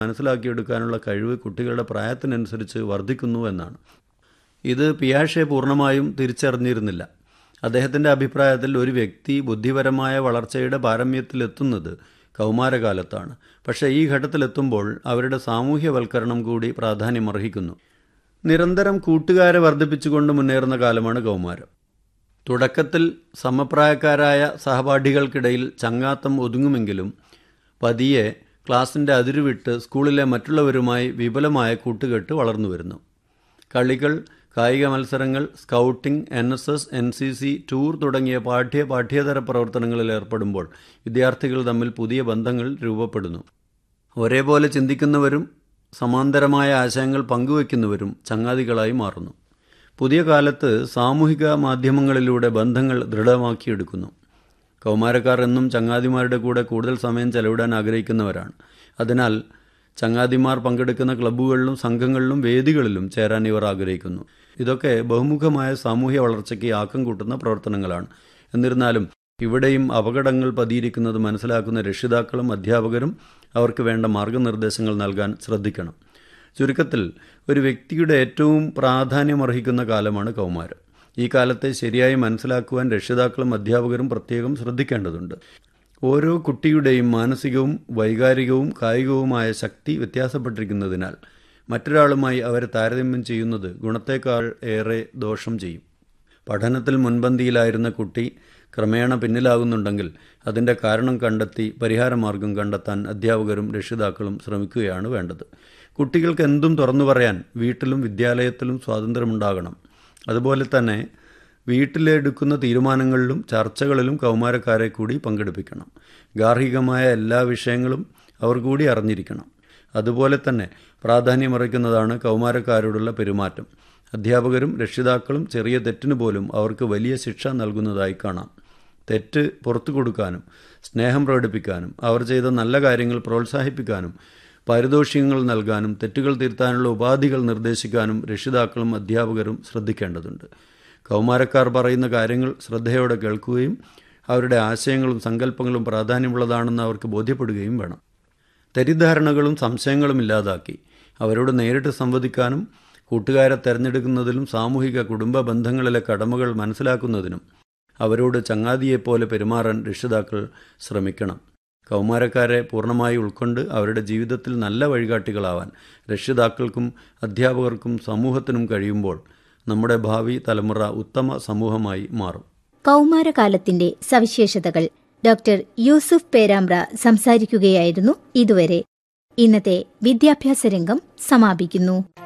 മനസ്സിലാക്കിയെടുക്കാനുള്ള കഴിവ് കുട്ടികളുടെ പ്രായത്തിനനുസരിച്ച് വർദ്ധിക്കുന്നു എന്നാണ് ഇത് പിയാഷെ പൂർണ്ണമായും തിരിച്ചറിഞ്ഞിരുന്നില്ല അദ്ദേഹത്തിൻ്റെ അഭിപ്രായത്തിൽ ഒരു വ്യക്തി ബുദ്ധിപരമായ വളർച്ചയുടെ പാരമ്യത്തിലെത്തുന്നത് കൗമാരകാലത്താണ് പക്ഷേ ഈ ഘട്ടത്തിലെത്തുമ്പോൾ അവരുടെ സാമൂഹ്യവൽക്കരണം കൂടി പ്രാധാന്യമർഹിക്കുന്നു നിരന്തരം കൂട്ടുകാരെ വർദ്ധിപ്പിച്ചുകൊണ്ട് മുന്നേറുന്ന കാലമാണ് കൗമാരം തുടക്കത്തിൽ സമപ്രായക്കാരായ സഹപാഠികൾക്കിടയിൽ ചങ്ങാത്തം ഒതുങ്ങുമെങ്കിലും പതിയെ ക്ലാസിൻ്റെ അതിരുവിട്ട് സ്കൂളിലെ മറ്റുള്ളവരുമായി വിപുലമായ കൂട്ടുകെട്ട് വളർന്നു വരുന്നു കളികൾ കായിക മത്സരങ്ങൾ scouting N S S N C C tour തുടങ്ങിയ പാഠ്യ പാഠ്യേതര പ്രവർത്തനങ്ങളിൽ ഏർപ്പെടുമ്പോൾ വിദ്യാർത്ഥികൾ തമ്മിൽ പുതിയ ബന്ധങ്ങൾ രൂപപ്പെടുന്നു ഒരേപോലെ ചിന്തിക്കുന്നവരും സമാന്തരമായ ആശയങ്ങൾ പങ്കുവെക്കുന്നവരും ചങ്ങാതികളായി മാറുന്നു പുതിയ കാലത്ത് സാമൂഹിക മാധ്യമങ്ങളിലൂടെ ബന്ധങ്ങൾ ദൃഢമാക്കിയെടുക്കുന്നു കൗമാരക്കാർ എന്നും ചങ്ങാതിമാരുടെ കൂടെ കൂടുതൽ സമയം ചെലവിടാൻ ആഗ്രഹിക്കുന്നവരാണ് അതിനാൽ ചങ്ങാതിമാർ പങ്കെടുക്കുന്ന ക്ലബ്ബുകളിലും സംഘങ്ങളിലും വേദികളിലും ചേരാൻ ഇവർ ആഗ്രഹിക്കുന്നു ഇതൊക്കെ ബഹുമുഖമായ സാമൂഹ്യ വളർച്ചയ്ക്ക് ആക്കം കൂട്ടുന്ന പ്രവർത്തനങ്ങളാണ് എന്നിരുന്നാലും ഇവിടെയും അപകടങ്ങൾ പതിയിരിക്കുന്നത് മനസ്സിലാക്കുന്ന രക്ഷിതാക്കളും അധ്യാപകരും അവർക്ക് വേണ്ട മാർഗനിർദ്ദേശങ്ങൾ നൽകാൻ ശ്രദ്ധിക്കണം ചുരുക്കത്തിൽ ഒരു വ്യക്തിയുടെ ഏറ്റവും പ്രാധാന്യമർഹിക്കുന്ന കാലമാണ് കൗമാരം ഈ കാലത്തെ ശരിയായി മനസ്സിലാക്കുവാൻ രക്ഷിതാക്കളും അധ്യാപകരും പ്രത്യേകം ശ്രദ്ധിക്കേണ്ടതുണ്ട് ഓരോ കുട്ടിയുടെയും മാനസികവും വൈകാരികവും കായികവുമായ ശക്തി വ്യത്യാസപ്പെട്ടിരിക്കുന്നതിനാൽ മറ്റൊരാളുമായി അവരെ താരതമ്യം ചെയ്യുന്നത് ഗുണത്തേക്കാൾ ഏറെ ദോഷം ചെയ്യും പഠനത്തിൽ മുൻപന്തിയിലായിരുന്ന കുട്ടി ക്രമേണ പിന്നിലാകുന്നുണ്ടെങ്കിൽ അതിൻ്റെ കാരണം കണ്ടെത്തി പരിഹാരമാർഗം കണ്ടെത്താൻ അധ്യാപകരും രക്ഷിതാക്കളും ശ്രമിക്കുകയാണ് വേണ്ടത് കുട്ടികൾക്ക് എന്തും തുറന്നു പറയാൻ വീട്ടിലും വിദ്യാലയത്തിലും സ്വാതന്ത്ര്യമുണ്ടാകണം അതുപോലെ തന്നെ വീട്ടിലെടുക്കുന്ന തീരുമാനങ്ങളിലും ചർച്ചകളിലും കൗമാരക്കാരെ കൂടി പങ്കെടുപ്പിക്കണം ഗാർഹികമായ എല്ലാ വിഷയങ്ങളും അവർ കൂടി അറിഞ്ഞിരിക്കണം അതുപോലെ തന്നെ പ്രാധാന്യമറിക്കുന്നതാണ് കൗമാരക്കാരോടുള്ള പെരുമാറ്റം അധ്യാപകരും രക്ഷിതാക്കളും ചെറിയ തെറ്റിന് പോലും അവർക്ക് വലിയ ശിക്ഷ നൽകുന്നതായി കാണാം തെറ്റ് പുറത്തു കൊടുക്കാനും സ്നേഹം പ്രകടിപ്പിക്കാനും അവർ ചെയ്ത നല്ല കാര്യങ്ങൾ പ്രോത്സാഹിപ്പിക്കാനും പാരിതോഷികങ്ങൾ നൽകാനും തെറ്റുകൾ തിരുത്താനുള്ള ഉപാധികൾ നിർദ്ദേശിക്കാനും രക്ഷിതാക്കളും അധ്യാപകരും ശ്രദ്ധിക്കേണ്ടതുണ്ട് കൗമാരക്കാർ പറയുന്ന കാര്യങ്ങൾ ശ്രദ്ധയോടെ കേൾക്കുകയും അവരുടെ ആശയങ്ങളും സങ്കല്പങ്ങളും പ്രാധാന്യമുള്ളതാണെന്ന് അവർക്ക് ബോധ്യപ്പെടുകയും വേണം തെറ്റിദ്ധാരണകളും സംശയങ്ങളും ഇല്ലാതാക്കി അവരോട് നേരിട്ട് സംവദിക്കാനും കൂട്ടുകാരെ തിരഞ്ഞെടുക്കുന്നതിലും സാമൂഹിക കുടുംബ ബന്ധങ്ങളിലെ കടമകൾ മനസ്സിലാക്കുന്നതിനും അവരോട് ചങ്ങാതിയെപ്പോലെ പെരുമാറാൻ രക്ഷിതാക്കൾ ശ്രമിക്കണം കൗമാരക്കാരെ പൂർണ്ണമായി ഉൾക്കൊണ്ട് അവരുടെ ജീവിതത്തിൽ നല്ല വഴികാട്ടികളാവാൻ രക്ഷിതാക്കൾക്കും അധ്യാപകർക്കും സമൂഹത്തിനും കഴിയുമ്പോൾ നമ്മുടെ ഭാവി തലമുറ ഉത്തമ സമൂഹമായി മാറും കൗമാരകാലത്തിന്റെ സവിശേഷതകൾ ഡോക്ടർ യൂസുഫ് പേരാമ്പ്ര സംസാരിക്കുകയായിരുന്നു ഇതുവരെ ഇന്നത്തെ വിദ്യാഭ്യാസ രംഗം സമാപിക്കുന്നു